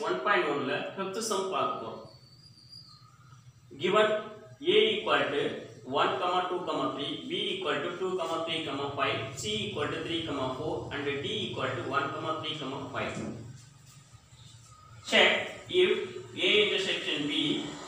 One point ஒன்ல fifth sum பார்க்க போறோம் given a equal to 1 comma 2 comma 3 b equal to 2 comma 3 comma 5 c equal to 3 comma 4 and d equal to 1 comma 3 comma 5 check if a intersection b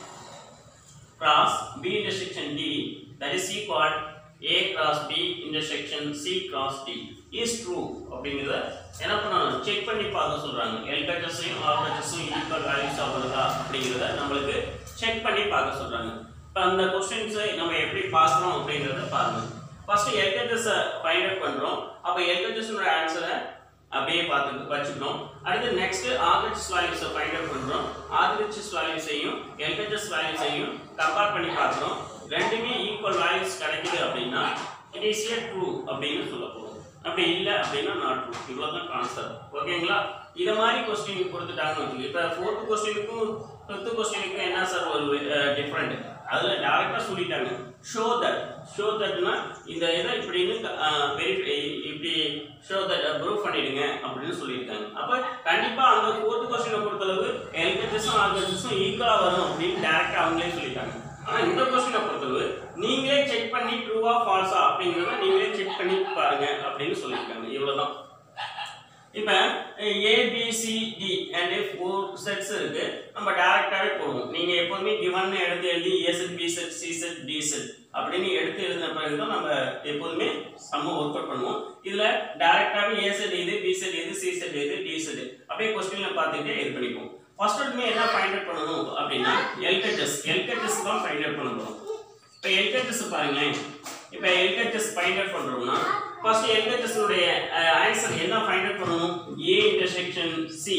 cross b intersection d that is equal a cross b intersection c cross d is true அப்படிங்கிறத என்ன பண்ணணும் check பண்ணி பார்க்க சொல்றாங்க எல்கச்சஸையும் ஆர்கச்சஸும் equal values ஆகுறதா அப்படிங்கிறத நம்மளுக்கு check பண்ணி பார்க்க சொல்றாங்க இப்போ அந்த கொஸ்டின்ஸை நம்ம எப்படி பார்க்குறோம் அப்படிங்கிறத பாருங்க ஃபர்ஸ்ட் எல்கச்சஸை ஃபைண்ட் அவுட் பண்றோம் அப்போ எல்கச்சஸோட ஆன்சரை அப்படியே பார்த்து வச்சுக்கணும் அடுத்து நெக்ஸ்ட் ஆர்ஹெச்எஸ் வேல்யூஸை ஃபைண்ட் அவுட் பண்றோம் ஆர்ஹெச்எஸ் வேல்யூஸையும் எல்ஹெச்எஸ் வேல்யூஸையும் கம்பேர் பண்ணி பார்க்குறோம் ரெண்டுமே ஈக்குவல் வேல்யூஸ் கிடைக்குது அப்படின்னா இட் இஸ் ஏ ட்ரூ அப்படின்னு சொல்ல போகிறோம் அப்படி இல்லை அப்படின்னா நாட் ட்ரூ இவ்வளோதான் கான்செப்ட் ஓகேங்களா இதை மாதிரி கொஸ்டின் கொடுத்துட்டாங்கன்னு வச்சுக்கோங்க இப்போ ஃபோர்த்து கொஸ்டினுக்கும் ஃபிஃப்த்து கொஸ்டினுக்கும் என்ன சார் ஒரு டிஃப்ரெண்ட் அதில் டேரெக்டாக சொல்லிட்டாங்க ஷோ தட் ஷோ தட்னா இந்த இதை இப்படின்னு வெரிஃபை இப்படி ஷோ தட் ப்ரூவ் பண்ணிடுங்க அப்படின்னு சொல்லியிருக்காங்க அப்போ கண்டிப்பாக அந்த ஃபோர்த்து கொஸ்டினை பொறுத்தளவு எல்கெச்சஸும் ஆர்கெச்சஸும் ஈக்குவலாக வரும் அப்படின்னு டேரெக்டாக அவங்களே சொல்லிட்டாங்க ஆனால் இந்த கொஸ்டினை பொறுத்தளவு நீங்களே செக் பண்ணி ட்ரூவா ஃபால்ஸா அப்படிங்கிறத நீங்களே செக் பண்ணி பாருங்க அப்படின்னு சொல்லியிருக்காங்க இவ்வளவுதான் இப்போ ஏபிசிடி அண்ட் ஃபோர் செட்ஸ் இருக்கு நம்ம டேரக்டாகவே போடுவோம் நீங்க எப்போதுமே கிவன் எடுத்து எழுதி A set B set C set D set அப்படின்னு எடுத்து எழுதின பிறகு தான் நம்ம எப்போதுமே சம்ம ஒர்க் அவுட் பண்ணுவோம் இதுல டேரக்டாகவே ஏ செட் இது பி செட் இது சி செட் இது டி செட் அப்படியே கொஸ்டின்ல பார்த்துக்கிட்டே இது பண்ணிப்போம் ஃபர்ஸ்ட் எடுமே என்ன ஃபைண்ட் அவுட் பண்ணணும் அப்படின்னா எல்கெச்சஸ் எல்கெச்சஸ் தான் ஃபைண்ட் அவுட் பண்ண போறோம் இப்போ எல்கெச்சஸ் பாருங்களேன் இப்போ எல்கெச்சஸ் ஃபைண்ட் அவுட் பண்றோம்னா ஃபர்ஸ்ட் எல்கெச்சஸ் உடைய ஆன்சர் என்ன ஃபைண்ட் அவுட் பண்ணணும் A intersection C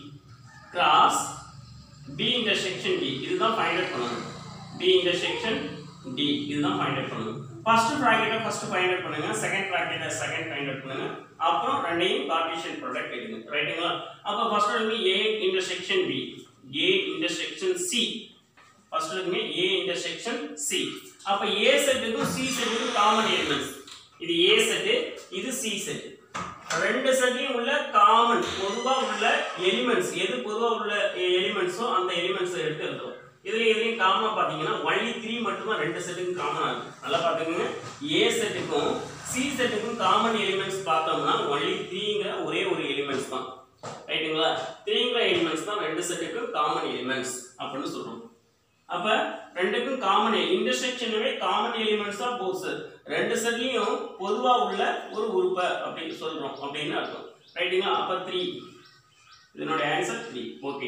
cross B intersection D இதுதான் ஃபைண்ட் அவுட் பண்ணணும் பி இன்டர்செக்ஷன் டி இதுதான் ஃபைண்ட் அவுட் பண்ணணும் ஃபர்ஸ்ட் ப்ராக்கெட்டை ஃபர்ஸ்ட் ஃபைண்ட் அவுட் பண்ணுங்க செகண்ட் ப்ராக்கெட்டை செகண்ட் ஃபைண்ட் அவுட் பண்ணுங்க அப்புறம் ரெண்டையும் கார்டீசியன் ப்ராடக்ட் எடுங்க ரைட்டுங்களா அப்போ ஃபர்ஸ்ட் வந்து A intersection B A intersection C first இருக்குமே ஏ இன்டர்செக்ஷன் சி அப்ப ஏ செட்டுக்கும் சி செட்டுக்கும் காமன் எலிமெண்ட்ஸ் இது ஏ செட்டு இது சி செட் ரெண்டு செட்லயும் உள்ள காமன் பொதுவா உள்ள எலிமெண்ட்ஸ் எது பொதுவா உள்ள எலிமெண்ட்ஸோ அந்த எலிமெண்ட்ஸ் எடுத்து எழுதுறோம் இதுல எதுலையும் காமனா பாத்தீங்கன்னா ஒன்லி த்ரீ மட்டும்தான் ரெண்டு செட்டுக்கும் காமனா இருக்கு நல்லா பாத்துக்கோங்க ஏ செட்டுக்கும் சி செட்டுக்கும் காமன் எலிமெண்ட்ஸ் பார்த்தோம்னா ஒன்லி த்ரீங்கிற ஒரே ஒரு எலிமெண்ட்ஸ் தான் ரைட்டுங்களா த்ரீங்கிற எலிமெண்ட்ஸ் தான் ரெண்டு செட்டுக்கும் காமன் எலிமெண்ட்ஸ் அப்படின்னு சொல்றோம் அப்ப ரெண்டுக்கும் காமன் இன்டர்செக்ஷனவே காமன் எலிமெண்ட்ஸ் தான் போஸ் ரெண்டு செட்லயும் பொதுவா உள்ள ஒரு உறுப்பை அப்படின்னு சொல்றோம் அப்படின்னு அர்த்தம் ரைட்டுங்களா அப்ப த்ரீ இதனோட answer three okay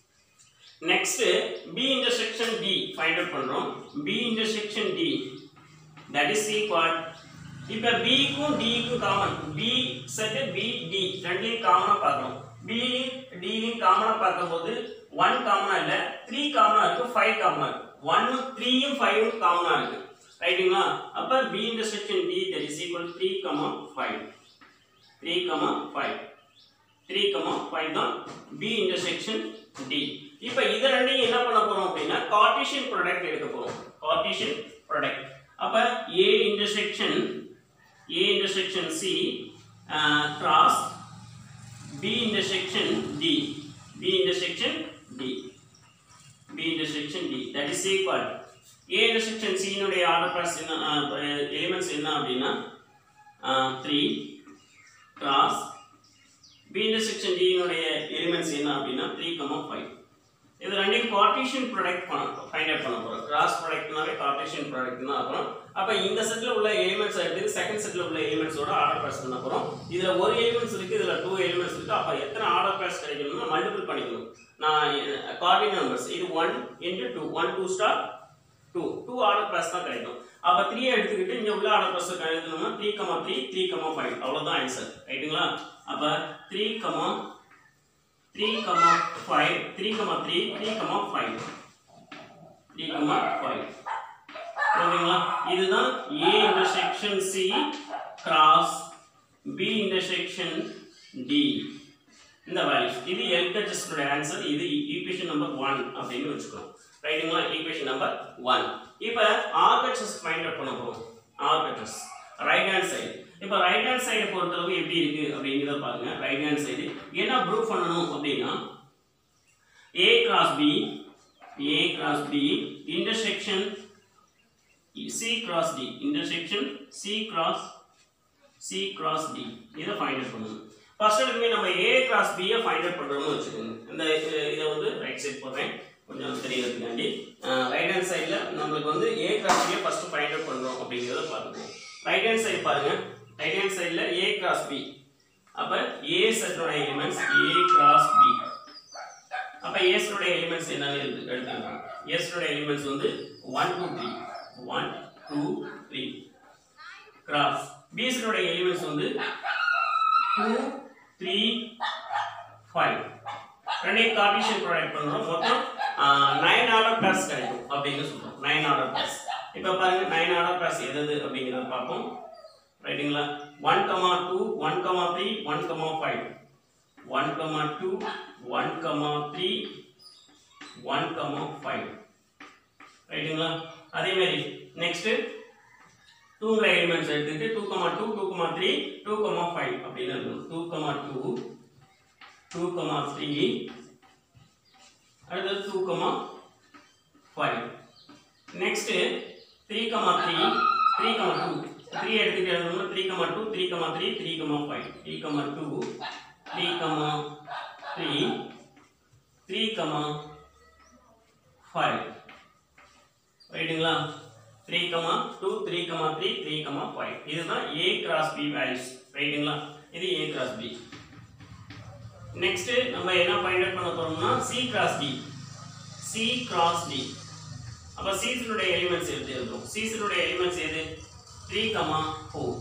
next B intersection D find out பண்றோம் B intersection D that is equal இப்ப பிக்கும் டிக்கும் common B set B D ரெண்டையும் காமனா பார்க்கறோம் பி டிலையும் காமனா பார்க்கும்போது ஒன் காமனா இல்ல த்ரீ காமனா இருக்கு ஃபைவ் காமனா இருக்கு ஒன்னு த்ரீயும் ஃபைவும் காமனா இருக்கு ரைட்டுங்களா அப்ப B intersection D that is equal three comma five three comma five three comma five தான் பி இன்டர்செக்ஷன் டி இப்போ இதை ரெண்டையும் என்ன பண்ண போறோம் அப்படின்னா கார்டீசியன் ப்ராடக்ட் எடுக்க போறோம் கார்டீசியன் ப்ராடக்ட் அப்ப A intersection A intersection C cross B intersection D. B intersection D. B intersection D. That is equal. A intersection C னுடைய order class என்ன எலிமெண்ட்ஸ் என்ன அப்படின்னா three cross B intersection D னுடைய elements என்ன அப்படின்னா three comma five இது ரெண்டையும் Cartesian product பண்ண ஃபைண்ட் அவுட் பண்ண போறோம் கிராஸ் ப்ராடக்ட்னாவே கார்டீசியன் ப்ராடக்ட் தான் அப்புறம் அப்ப இந்த செட்ல உள்ள எலிமெண்ட்ஸ் எடுத்து செகண்ட் செட்ல உள்ள எலிமெண்ட்ஸோட ஆர்டர் கிளாஸ் பண்ண போறோம் இதுல ஒரு எலிமெண்ட்ஸ் இருக்கு இதுல டூ எலிமெண்ட்ஸ் இருக்கு அப்ப எத்தனை ஆர்டர் கிளாஸ் கிடைக்கணும்னா மல்டிபிள் பண்ணிக்கணும் நான் கார்டினல் நம்பர்ஸ் இது one into two one two star two two order class தான் கிடைக்கும் அப்ப த்ரீ எடுத்துக்கிட்டு இங்க உள்ள ஆர்டர் கிளாஸ் எழுதணும்னா three comma three three comma five அவ்வளவுதான் ஆன்சர் ரைட்டுங்களா அப்ப three comma three comma five three comma three three comma five three comma five ஓகேங்களா இதுதான் A intersection C cross B intersection D இந்த வேல்யூஸ் இது எல்கெச்சஸ்டோட answer இது ஈக்குவேஷன் நம்பர் ஒன் அப்படின்னு வச்சுக்கோம் ரைட்டுங்களா ஈக்குவேஷன் நம்பர் ஒன் இப்போ ஆர்கெச்சஸ் ஃபைண்ட் அவுட் பண்ண போகிறோம் ஆர்கெச்சஸ் ரைட் ஹேண்ட் சைடு இப்போ ரைட் ஹேண்ட் சைடை பொறுத்தளவு எப்படி இருக்கு அப்படிங்கிறத பாருங்க ரைட் ஹேண்ட் சைடு என்ன ப்ரூவ் பண்ணணும் அப்படின்னா cross b a cross b intersection c cross d intersection c cross c cross d இதை ஃபைண்ட் அவுட் பண்ணணும் ஃபர்ஸ்ட் எடுக்குமே நம்ம a cross b யை ஃபைண்ட் அவுட் பண்றோம்னு வச்சுக்கோங்க இந்த இ- இதை வந்து ரைட் சைடு போடுறேன் கொஞ்சம் தெரியறதுக்காண்டி ரைட் ஹேண்ட் சைடுல நம்மளுக்கு வந்து a cross b யை ஃபர்ஸ்ட் ஃபைண்ட் அவுட் பண்றோம் அப்படிங்கறத பாருங்க ரைட் ஹேண்ட் சைடு பாருங்க ரைட் ஹேண்ட் சைடுல a cross b அப்ப a செட்டோட எலிமெண்ட்ஸ் a cross b அப்ப s ஓட எலிமெண்ட்ஸ் என்னன்னு எழுது எடுத்துக்கலாம் s ஓட எலிமெண்ட்ஸ் வந்து 1 2 3 1 2 3 கிராஸ் b ஓட எலிமெண்ட்ஸ் வந்து 2 3 5 ரெண்டையும் கார்ட்டீசியன் ப்ராடக்ட் பண்றோம் மொத்தம் 9 ஆர்டர் பிளஸ் கிடைக்கும் அப்படின்னு சொல்றோம் 9 ஆர்டர் பிளஸ் இப்போ பாருங்க 9 ஆர்டர் பிளஸ் எது எது அப்படிங்கறத பார்ப்போம் ரைட்டுங்களா 1 comma 2 1 comma 3 1 comma 5 1 comma 2 1 comma 3 1 comma 5 ரைட்டுங்களா அதே மாதிரி நெக்ஸ்ட் 2ங்கிற எலிமெண்ட்ஸ் எடுத்துட்டு 2 comma 2 2 comma 3 2 comma 5 அப்படின்னு இருக்கும் 2 comma 2 2 comma 3 அடுத்தது 2 comma 5 நெக்ஸ்ட் 3 comma 3 3 comma 2 3 எடுத்துட்டு எழுதணும் 3 comma 2 3 comma 3 3 comma 5 3 comma 2 3 comma 3 3 comma 5 ரைட்டுங்களா 3 comma 2 3 comma 3 3 comma 5 இதுதான் a cross b values ரைட்டுங்களா இது a cross b நெக்ஸ்ட் நம்ம என்ன ஃபைண்ட் அவுட் பண்ண போறோம்னா c cross d c cross d அப்ப c னுடைய எலிமெண்ட்ஸ் எடுத்து எழுதுறோம் c னுடைய எலிமெண்ட்ஸ் எது 3 comma 4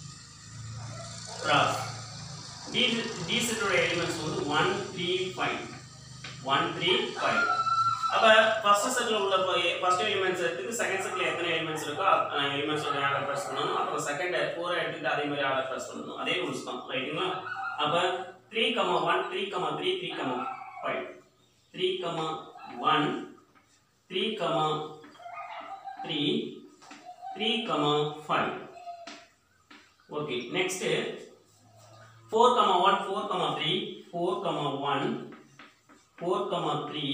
cross d d செட்டோட எலிமெண்ட்ஸ் வந்து 1 3 5 1 3 5 அப்ப ஃபர்ஸ்ட் செட்ல உள்ள ஃபர்ஸ்ட் எலிமெண்ட்ஸ் எடுத்துட்டு செகண்ட் செட்ல எத்தனை எலிமெண்ட்ஸ் இருக்கோ எலிமெண்ட்ஸ் ஓட ஆர்டர் பிரஸ் பண்ணணும் அப்புறம் செகண்ட் 4 எடுத்துட்டு அதே மாதிரி ஆர்டர் பிரஸ் பண்ணணும் அதே ரூல்ஸ் தான் ரைட்டுங்களா அப்ப 3 1 3 3 3 5 3 1 3 3 3 5 okay next 4 comma 1 4 comma 3 4 comma 1 4 comma 3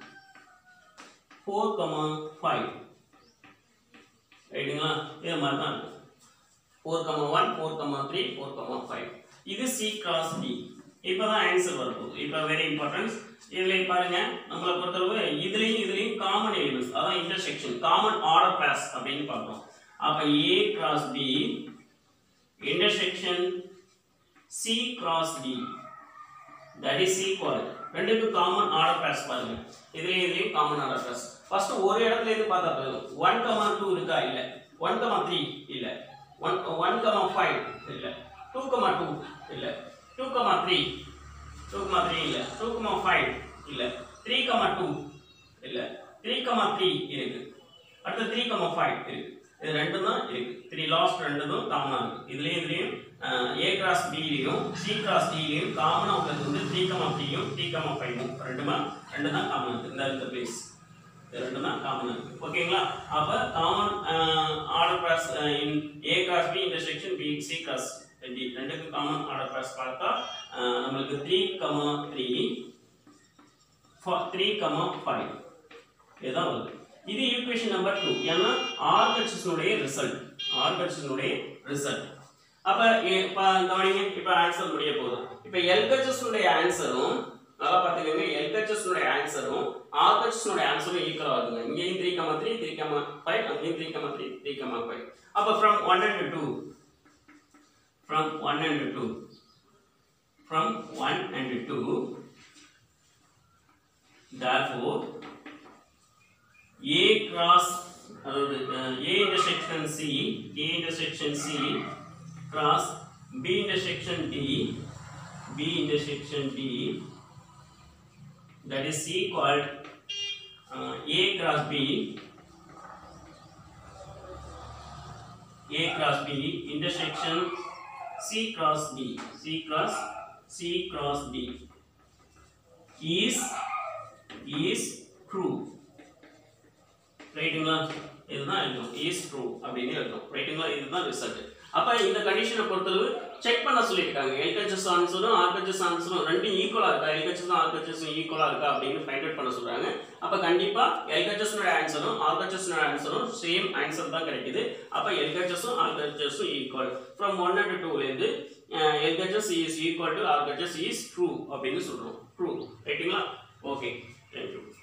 4 comma 5 ரைட்டுங்களா இது மாதிரி தான் இருக்கும் 4 comma 1 4 comma 3 4 comma 5 இது C cross D இப்பதான் ஆன்சர் வரப்போகுது இப்போ வெரி இம்பார்ட்டன்ஸ் இதுல பாருங்க நம்மளை பொறுத்தளவு இதுலயும் இதுலயும் காமன் எலிமெண்ட்ஸ் அதான் இன்டர்செக்ஷன் காமன் ஆர்டர் கிளாஸ் அப்படின்னு பார்த்தோம் அப்ப A cross B intersection C cross D that is equal ரெண்டுக்கும் காமன் ஆர்டர் கிளாஸ் பாருங்க இதுலயும் இதுலயும் காமன் ஆர்டர் கிளாஸ் ஃபர்ஸ்ட் ஒரு இடத்துல இருந்து பார்த்தா போதும் 1 கமா 2 இருக்கா இல்ல 1 கமா 3 இல்ல 1 1 கமா 5 இல்ல 2 கமா 2 இல்ல 2 கமா 3 2 கமா 3 இல்ல 2 கமா 5 இல்ல 3 கமா 2 இல்ல 3 கமா 3 இருக்கு அடுத்து 3 கமா 5 இருக்கு இது ரெண்டும் தான் இருக்கு த்ரீ லாஸ்ட் ரெண்டும் காமனா இருக்கு இதுலயும் இதுலயும் ஏ கிராஸ் பிலையும் சி கிராஸ் டிலையும் காமனா உள்ளது வந்து த்ரீ கமா த்ரீயும் த்ரீ கமா ஃபைவும் ரெண்டுமா ரெண்டு தான் காமன் இருக்கு இந்த இந்த பிளேஸ் இது ரெண்டு தான் காமன் இருக்கு ஓகேங்களா அப்ப common order cross in A cross B intersection B C cross D ரெண்டுக்கு காமன் ஆர்டர் கிராஸ் பார்த்தா அஹ், நம்மளுக்கு three comma three three comma five இதுதான் வருது இது ஈக்குவேஷன் நம்பர் டூ ஏன்னா ஆர் கட்சினுடைய ரிசல்ட் ஆர் கட்சினுடைய ரிசல்ட் அப்ப எ- இப்ப கவனிங்க இப்ப ஆன்சர் முடிய போகுது இப்ப எல் கட்சஸ்னுடைய ஆன்சரும் நல்லா பாத்துக்கோங்க எல் கட்சஸ்னுடைய ஆன்சரும் ஆர் கட்சஸ்னுடைய ஆன்சரும் ஈக்குவல் ஆகுதுங்க இங்கேயும் three comma three three comma five அங்கேயும் three comma three three comma five அப்ப from one and two from one and two from one and two therefore A cross அதாவது அஹ், A intersection C A intersection C cross B intersection D B intersection D that is C called uh, A cross B A cross B intersection C cross D C cross C cross D is is true ரைட்டுங்களா இதுதான் எழுதணும் is true அப்படின்னு எழுதணும் ரைட்டுங்களா இதுதான் result அப்ப இந்த கண்டிஷனை பொறுத்தளவு செக் பண்ண சொல்லியிருக்காங்க எல்கச்சஸ் ஆன்சரும் ஆர்கச்சஸ் ஆன்சரும் ரெண்டும் ஈக்குவலா இருக்கா எல்கச்சஸும் ஆர்கச்சஸும் ஈக்குவலா இருக்கா அப்படின்னு ஃபைண்ட் அவுட் பண்ண சொல்றாங்க அப்ப கண்டிப்பா எல்கச்சஸ்னோட ஆன்சரும் ஆர்கச்சஸ்னோட ஆன்சரும் சேம் ஆன்சர் தான் கிடைக்குது அப்ப எல்கச்சஸும் ஆர்கச்சஸும் ஈக்குவல் ஃப்ரம் ஒன் அண்ட் டூல இருந்து LHS is equal to RHS is true அப்படின்னு சொல்றோம் ட்ரூ ரைட்டுங்களா ஓகே தேங்க்யூ